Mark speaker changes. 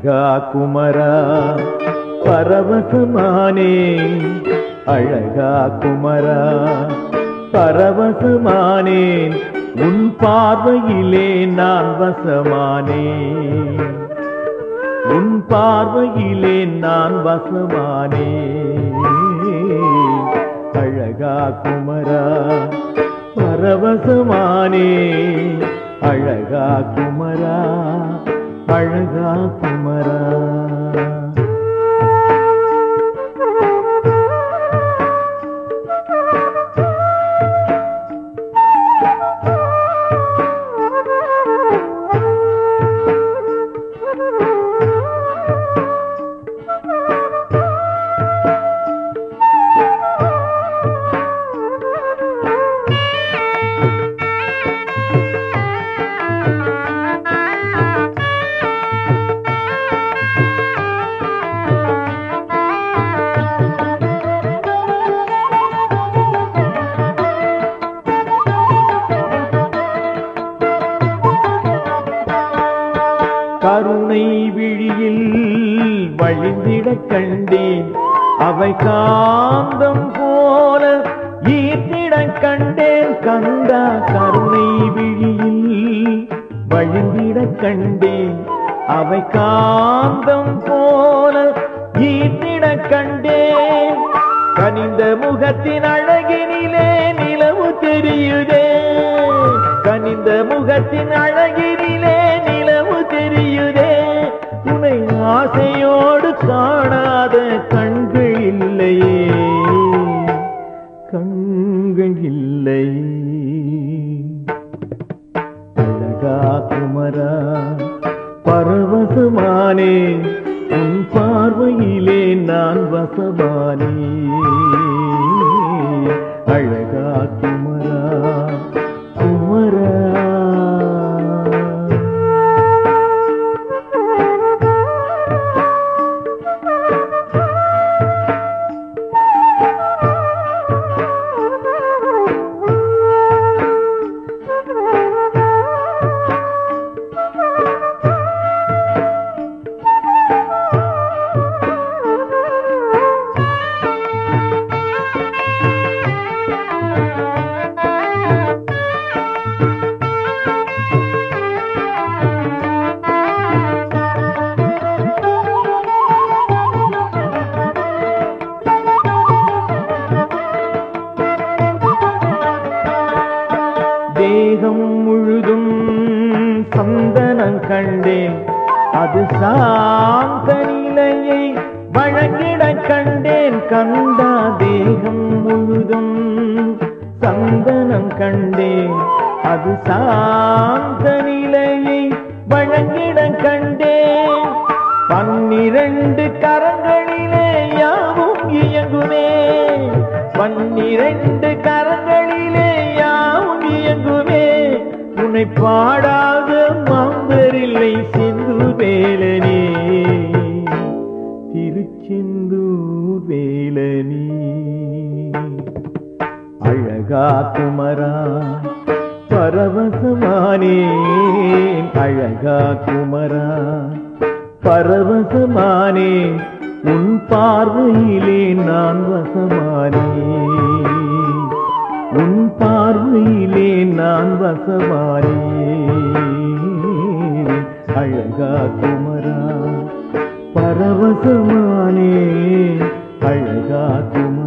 Speaker 1: அழகா குமரா பரவசமானே அழகா குமரா பரவசமானேன் உன் பார்வையிலே நான் வசமானேன் உன் பார்வையிலே நான் வசமானே அழகா குமரா பரவசமானே அழகா குமரா அழகா குமரா கருணை விழியில் வழிந்திடக் கண்டேன் அவை காந்தம் போல ஈர்த்திடக் கண்டேன் கண்டா கருணை விழியில் வழிந்திடக் கண்டேன் அவை காந்தம் போல ஈர்த்திடக் கண்டேன் கனிந்த முகத்தின் அழகினிலே நிலவு தெரியுதே கனிந்த முகத்தின் அழகினிலே நிலவு தெரியுதே உனை ஆசையோடு காணாத கண்கள் இல்லையே கண்கள் இல்லையே அழகா குமரா பரவசமானே உன் பார்வையிலே நான் வசமானே அழகா குமரா குமரா தேகம் முழுதும் சந்தனம் கண்டேன் அது சாந்த நிலையை வழங்கிட கண்டேன் கண்டா தேகம் முழுதும் சந்தனம் கண்டேன் அது சாந்த நிலையை வழங்கிட கண்டேன் பன்னிரண்டு கரங்களிலே யாவும் இயங்குமே பன்னிரண்டு கரங்களிலே யாவும் இயங்குமே உன்னை பாடாத மாந்தரில்லை சிந்து வேலனே திருச்செந்தூர் வேலனே அழகா குமரா பரவசமானேன் அழகா குமரா பரவசமானே உன் பார்வையிலே நான் வசமானே உன் பார்வையிலே நான் வசமானே அழகா குமரா பரவசமானே அழகா குமரா